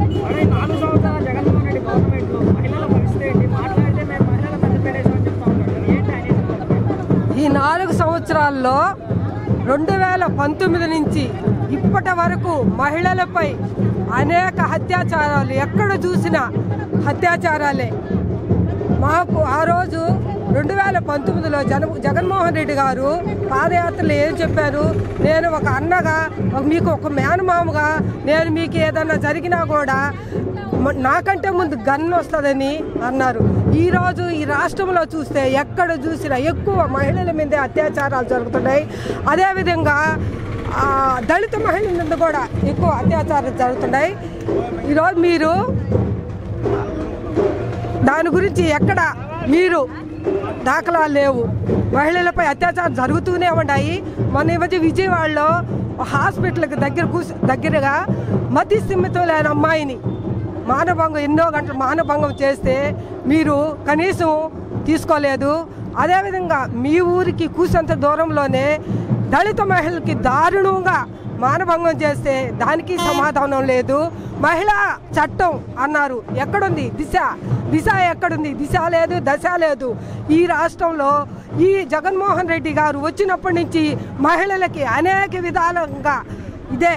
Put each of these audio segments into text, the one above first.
అదే నాలుగు సంవత్సరాల జగన్మోహన్ రెడ్డి గవర్నమెంట్లో మహిళల పరిస్థితి ఏంటి మాట్లాడితే మేము మహిళల పెద్దపేటేసామని చెప్తా ఉంటారు ఏంటి ఆయన ఏం చెప్తారు? ఈ నాలుగు సంవత్సరాల్లో రెండు వేల పంతొమ్మిది నుంచి ఇప్పటి వరకు మహిళలపై అనేక అత్యాచారాలు ఎక్కడ చూసినా అత్యాచారాలే మాకు ఆ రోజు రెండు వేల పంతొమ్మిదిలో జన జగన్మోహన్ రెడ్డి గారు పాదయాత్రలో ఏం చెప్పారు నేను ఒక అన్నగా ఒక- మీకు ఒక మేనమామగా నేను మీకు ఏదన్నా జరిగినా కూడా మ- నాకంటే ముందు గన్ వస్తుందని అన్నారు ఈరోజు ఈ రాష్ట్రంలో చూస్తే ఎక్కడ చూసినా ఎక్కువ మహిళల మీదే అత్యాచారాలు జరుగుతున్నాయి అదేవిధంగా ఆ, దళిత మహిళల మీద కూడా ఎక్కువ అత్యాచారాలు జరుగుతున్నాయి ఈరోజు మీరు దాని గురించి ఎక్కడ మీరు దాఖలాలు లేవు మహిళలపై అత్యాచారం జరుగుతూనే ఉన్నాయి మొన్న ఈ మధ్య విజయవాడలో హాస్పిటల్కి దగ్గర కూసి దగ్గరగా మతి స్థిమితం లేని అమ్మాయిని మానభంగం ఎన్నో గంటలు మానభంగం చేస్తే మీరు కనీసం తీసుకోలేదు అదేవిధంగా మీ ఊరికి కూసంత దూరంలోనే దళిత మహిళలకి దారుణంగా మానభంగం చేస్తే దానికి సమాధానం లేదు మహిళా చట్టం అన్నారు ఎక్కడుంది దిశ దిశ ఎక్కడుంది దిశ లేదు దశ లేదు ఈ రాష్ట్రంలో ఈ జగన్మోహన్ రెడ్డి గారు వచ్చినప్పటి నుంచి మహిళలకి అనేక విధాలుగా ఇదే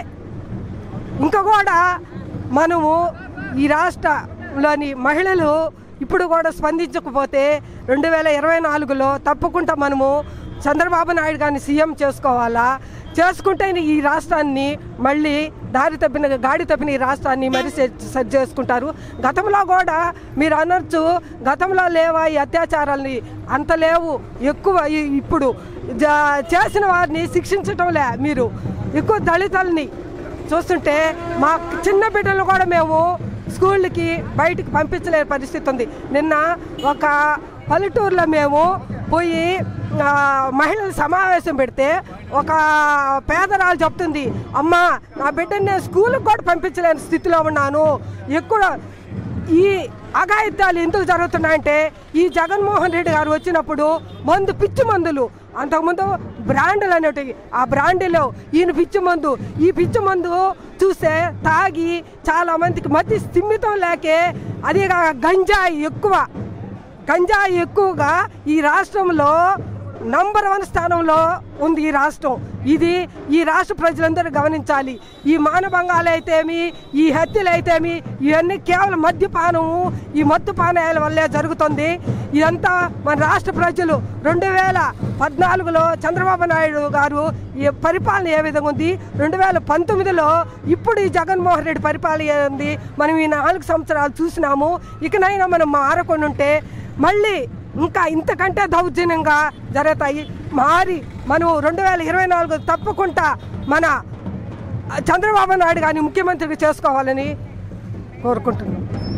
ఇంకా కూడా మనము ఈ రాష్ట్రంలోని మహిళలు ఇప్పుడు కూడా స్పందించకపోతే రెండు వేల ఇరవై నాలుగులో తప్పకుండా మనము చంద్రబాబు నాయుడు గారిని సీఎం చేసుకోవాలా చేసుకుంటే ఈ రాష్ట్రాన్ని మళ్ళీ దారి తప్పిన గాడి తప్పిన ఈ రాష్ట్రాన్ని మరి సెట్ సెట్ చేసుకుంటారు గతంలో కూడా మీరు అనొచ్చు గతంలో లేవా ఈ అత్యాచారాలని అంత లేవు ఎక్కువ ఈ- ఇప్పుడు జా- చేసిన వారిని శిక్షించటంలే మీరు ఎక్కువ దళితుల్ని చూస్తుంటే మా చిన్న బిడ్డలు కూడా మేము స్కూళ్ళకి బయటికి పంపించలేని పరిస్థితి ఉంది నిన్న ఒక పల్లెటూరులో మేము పోయి ఆ, మహిళల సమావేశం పెడితే ఒక పేదరాలు చెప్తుంది అమ్మా నా బిడ్డని నేను స్కూల్కి కూడా పంపించలేని స్థితిలో ఉన్నాను ఎక్కువ ఈ అఘాయిత్యాలు ఎందుకు జరుగుతున్నాయంటే ఈ జగన్మోహన్ రెడ్డి గారు వచ్చినప్పుడు మందు పిచ్చి మందులు అంతకుముందు బ్రాండ్లు అనేటివి ఆ బ్రాండ్లో ఈయన పిచ్చి మందు ఈ పిచ్చి మందు చూస్తే తాగి చాలా మందికి మధ్య స్థిమితం లేకే అదే కాక గంజాయి ఎక్కువ గంజాయి ఎక్కువగా ఈ రాష్ట్రంలో నంబర్ వన్ స్థానంలో ఉంది ఈ రాష్ట్రం ఇది ఈ రాష్ట్ర ప్రజలందరూ గమనించాలి ఈ మానభంగాలు అయితేమి ఈ హత్యలు అయితేమి ఇవన్నీ కేవలం మద్యపానము ఈ మత్తు పానీయాల వల్లే జరుగుతుంది ఇదంతా మన రాష్ట్ర ప్రజలు రెండు వేల పద్నాలుగులో చంద్రబాబు నాయుడు గారు ఈ పరిపాలన ఏ విధంగా ఉంది రెండు వేల పంతొమ్మిదిలో ఇప్పుడు ఈ జగన్మోహన్ రెడ్డి పరిపాలన ఏ ఉంది మనం ఈ నాలుగు సంవత్సరాలు చూసినాము ఇకనైనా మనం మారకుండా ఉంటే మళ్ళీ ఇంకా ఇంతకంటే దౌర్జన్యంగా జరుగుతాయి మారి మనం రెండు వేల ఇరవై నాలుగు తప్పకుండా మన చంద్రబాబు నాయుడు గారిని ముఖ్యమంత్రిగా చేసుకోవాలని కోరుకుంటున్నాం